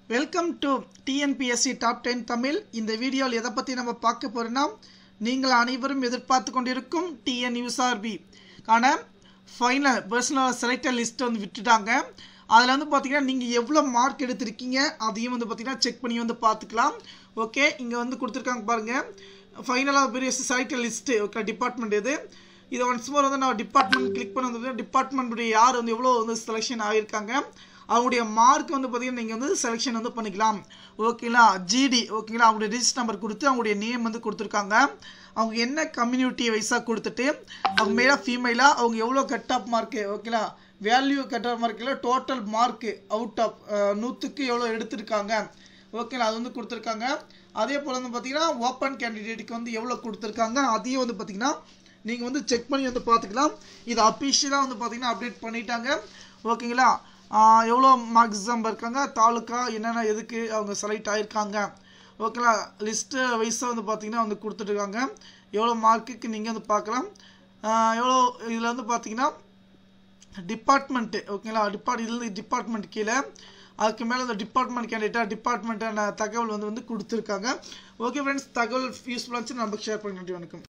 welcome to TNPSC top ten Tamil இந்த வீடியோவில் எதை பற்றி நம்ம பார்க்க போகிறோன்னா நீங்கள் அனைவரும் எதிர்பார்த்து கொண்டிருக்கும் டிஎன் யூஎஸ்ஆர்பி கான ஃபைனல் பர்சனல் செலக்டர் லிஸ்ட் வந்து விட்டுட்டாங்க அதில் வந்து பார்த்தீங்கன்னா நீங்கள் எவ்வளோ மார்க் எடுத்திருக்கீங்க அதையும் வந்து பார்த்தீங்கன்னா செக் பண்ணி வந்து பார்த்துக்கலாம் ஓகே இங்கே வந்து கொடுத்துருக்காங்க பாருங்கள் ஃபைனலாக பெரிய செலக்டர் லிஸ்ட்டு ஓகே டிபார்ட்மெண்ட் இது இதை ஒன்ஸ் மோர் வந்து நான் டிபார்ட்மெண்ட் கிளிக் பண்ண வந்து டிபார்ட்மெண்ட்டுடைய யார் வந்து எவ்வளோ வந்து செலெக்ஷன் ஆகியிருக்காங்க அவங்களுடைய மார்க் வந்து பார்த்தீங்கன்னா நீங்கள் வந்து செலெக்ஷன் வந்து பண்ணிக்கலாம் ஓகேங்களா ஜிடி ஓகேங்களா அவங்களுடைய ரிஜிஸ்டர் நம்பர் கொடுத்து அவங்களுடைய நேம் வந்து கொடுத்துருக்காங்க அவங்க என்ன கம்யூனிட்டி வைஸாக கொடுத்துட்டு அவங்க மேலாக ஃபீமேலாக அவங்க எவ்வளோ கட் ஆஃப் மார்க்கு ஓகேங்களா வேல்யூ கட் ஆஃப் மார்க்கில் டோட்டல் மார்க்கு அவுட் ஆஃப் நூற்றுக்கு எவ்வளோ எடுத்திருக்காங்க ஓகேங்களா அது வந்து கொடுத்துருக்காங்க அதே போல் வந்து பார்த்தீங்கன்னா ஓப்பன் கேண்டிடேட்டுக்கு வந்து எவ்வளோ கொடுத்துருக்காங்க அதையும் வந்து பார்த்தீங்கன்னா நீங்கள் வந்து செக் பண்ணி வந்து பார்த்துக்கலாம் இது அஃபிஷியலாக வந்து பார்த்தீங்கன்னா அப்டேட் பண்ணிட்டாங்க ஓகேங்களா எவ்வளோ மேக்ஸிமம் இருக்காங்க தாலுக்கா என்னென்ன எதுக்கு அவங்க செலக்ட் ஆகிருக்காங்க ஓகேங்களா லிஸ்ட்டு வைஸாக வந்து பார்த்தீங்கன்னா வந்து கொடுத்துட்ருக்காங்க எவ்வளோ மார்க்குக்கு நீங்கள் வந்து பார்க்கலாம் எவ்வளோ இதில் வந்து பார்த்தீங்கன்னா டிபார்ட்மெண்ட்டு ஓகேங்களா டிபார்ட் இதில் டிபார்ட்மெண்ட் கீழே அதுக்கு மேலே இந்த டிபார்ட்மெண்ட் கேண்டிடேட்டாக டிபார்ட்மெண்ட்டான தகவல் வந்து வந்து கொடுத்துருக்காங்க ஓகே ஃப்ரெண்ட்ஸ் தகவல் யூஸ்ஃபுல்லாக இருந்துச்சு நமக்கு ஷேர் பண்ணி வணக்கம்